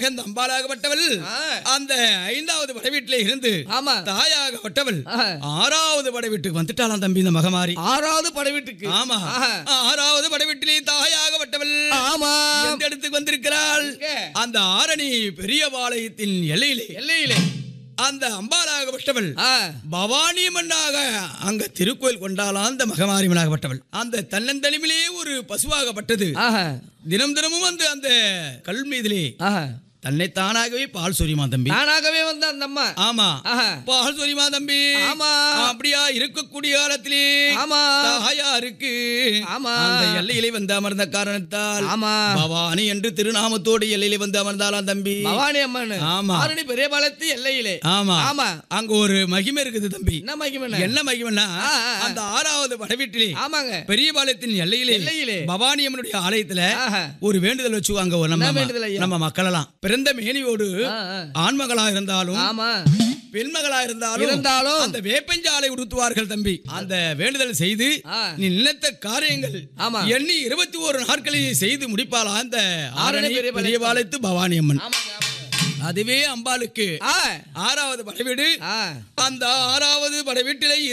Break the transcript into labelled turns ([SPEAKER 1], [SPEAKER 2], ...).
[SPEAKER 1] தாயாக இந்த அம்பாளாகப்பட்டவள்
[SPEAKER 2] ஆ.
[SPEAKER 1] அந்த ஐந்தாவது படைவீட்டிலே இருந்து
[SPEAKER 2] ஆமா
[SPEAKER 1] தாயாகப்பட்டவள்
[SPEAKER 2] ஆ.
[SPEAKER 1] ஆறாவது படைவீட்டுக்கு வந்துட்டாளாம் தம்பி இந்த மகமாரி
[SPEAKER 2] ஆறாவது படைவீட்டுக்கு
[SPEAKER 1] ஆமா
[SPEAKER 2] ஆஹா.
[SPEAKER 1] ஆறாவது படைவீட்டிலே தாயாகப்பட்டவள்
[SPEAKER 2] ஆமா
[SPEAKER 1] எந்த இடத்துக்கு வந்திருக்கிறாள்
[SPEAKER 2] எங்க?
[SPEAKER 1] அந்த ஆரணி பெரியபாளையத்தின் எல்லையிலே
[SPEAKER 2] எல்லையிலே
[SPEAKER 1] அந்த அம்பாளாகப்பட்டவள்
[SPEAKER 2] ஆ
[SPEAKER 1] பவானி மண்ணாக அங்க திருக்கோயில் கொண்டாலாம் அந்த மகமாரி மண்ணாகப்பட்டவள் அந்த தன்னந்தனிமிலே ஒரு பசுவாகப்பட்டது
[SPEAKER 2] ஆஹா
[SPEAKER 1] தினம் தினமும் வந்து அந்த கல் மீதிலே
[SPEAKER 2] ஆஹா
[SPEAKER 1] தன்னை தானாகவே பால் சொரியுமா தம்பி
[SPEAKER 2] நானாகவே வந்த அந்த அம்மா
[SPEAKER 1] ஆமா
[SPEAKER 2] ஆஹா
[SPEAKER 1] பால் சொரியுமா தம்பி
[SPEAKER 2] ஆமா.
[SPEAKER 1] அப்படியா இருக்கக்கூடிய காலத்திலே
[SPEAKER 2] ஆமா
[SPEAKER 1] தாயா இருக்கு
[SPEAKER 2] ஆமா.
[SPEAKER 1] அந்த எல்லையிலே வந்து அமர்ந்த காரணத்தால்
[SPEAKER 2] ஆமா
[SPEAKER 1] பவானி என்று திருநாமத்தோடு எல்லையிலே வந்து அமர்ந்தாளாம் தம்பி
[SPEAKER 2] பவானி அம்மன்
[SPEAKER 1] ஆமா.
[SPEAKER 2] ஆரணி பெரிய பாலத்து எல்லையிலே
[SPEAKER 1] ஆமா
[SPEAKER 2] ஆமா
[SPEAKER 1] அங்க ஒரு மகிமை இருக்குது தம்பி
[SPEAKER 2] என்ன மகிமன
[SPEAKER 1] என்ன மகிமைன்னா
[SPEAKER 2] ஆ, ஆ, ஆ.
[SPEAKER 1] அந்த ஆறாவது படவீட்டிலே
[SPEAKER 2] ஆமாங்க
[SPEAKER 1] பெரியபாளையத்தின் எல்லையிலே
[SPEAKER 2] எல்லையிலே.
[SPEAKER 1] பவானி அம்மனுடைய ஆலயத்துல
[SPEAKER 2] ஆஹா
[SPEAKER 1] ஒரு வேண்டுதல் வச்சுவாங்க ஒரு
[SPEAKER 2] என்ன
[SPEAKER 1] நம்ம
[SPEAKER 2] வேண்டுதல் ஐயா?
[SPEAKER 1] நம்ம மக்களெல்லாம் பிறந்த மேனியோடு
[SPEAKER 2] ஆ, ஆ.
[SPEAKER 1] ஆண்மகளா இருந்தாலும்
[SPEAKER 2] ஆமா
[SPEAKER 1] பெண்மகளா இருந்தாலும்
[SPEAKER 2] இருந்தாலும்
[SPEAKER 1] அந்த வேப்பஞ்சாலை உடுத்துவார்கள் தம்பி அந்த வேண்டுதல் செய்து
[SPEAKER 2] ஆ.
[SPEAKER 1] நீ நினைத்த காரியங்கள்
[SPEAKER 2] ஆமா.
[SPEAKER 1] எண்ணி இருபத்தி ஒரு நாட்களில் செய்து முடிப்பாளா அந்த
[SPEAKER 2] ஆரணி
[SPEAKER 1] ஆரணி
[SPEAKER 2] பெரியபாளையம்.
[SPEAKER 1] பெரியபாளையத்து பவானி அம்மன்
[SPEAKER 2] ஆமாங்க ஆமாங்க
[SPEAKER 1] அதுவே அம்பாளுக்கு
[SPEAKER 2] ஆ
[SPEAKER 1] ஆறாவது படைவீடு
[SPEAKER 2] ஆ
[SPEAKER 1] அந்த ஆறாவது படைவீட்டிலே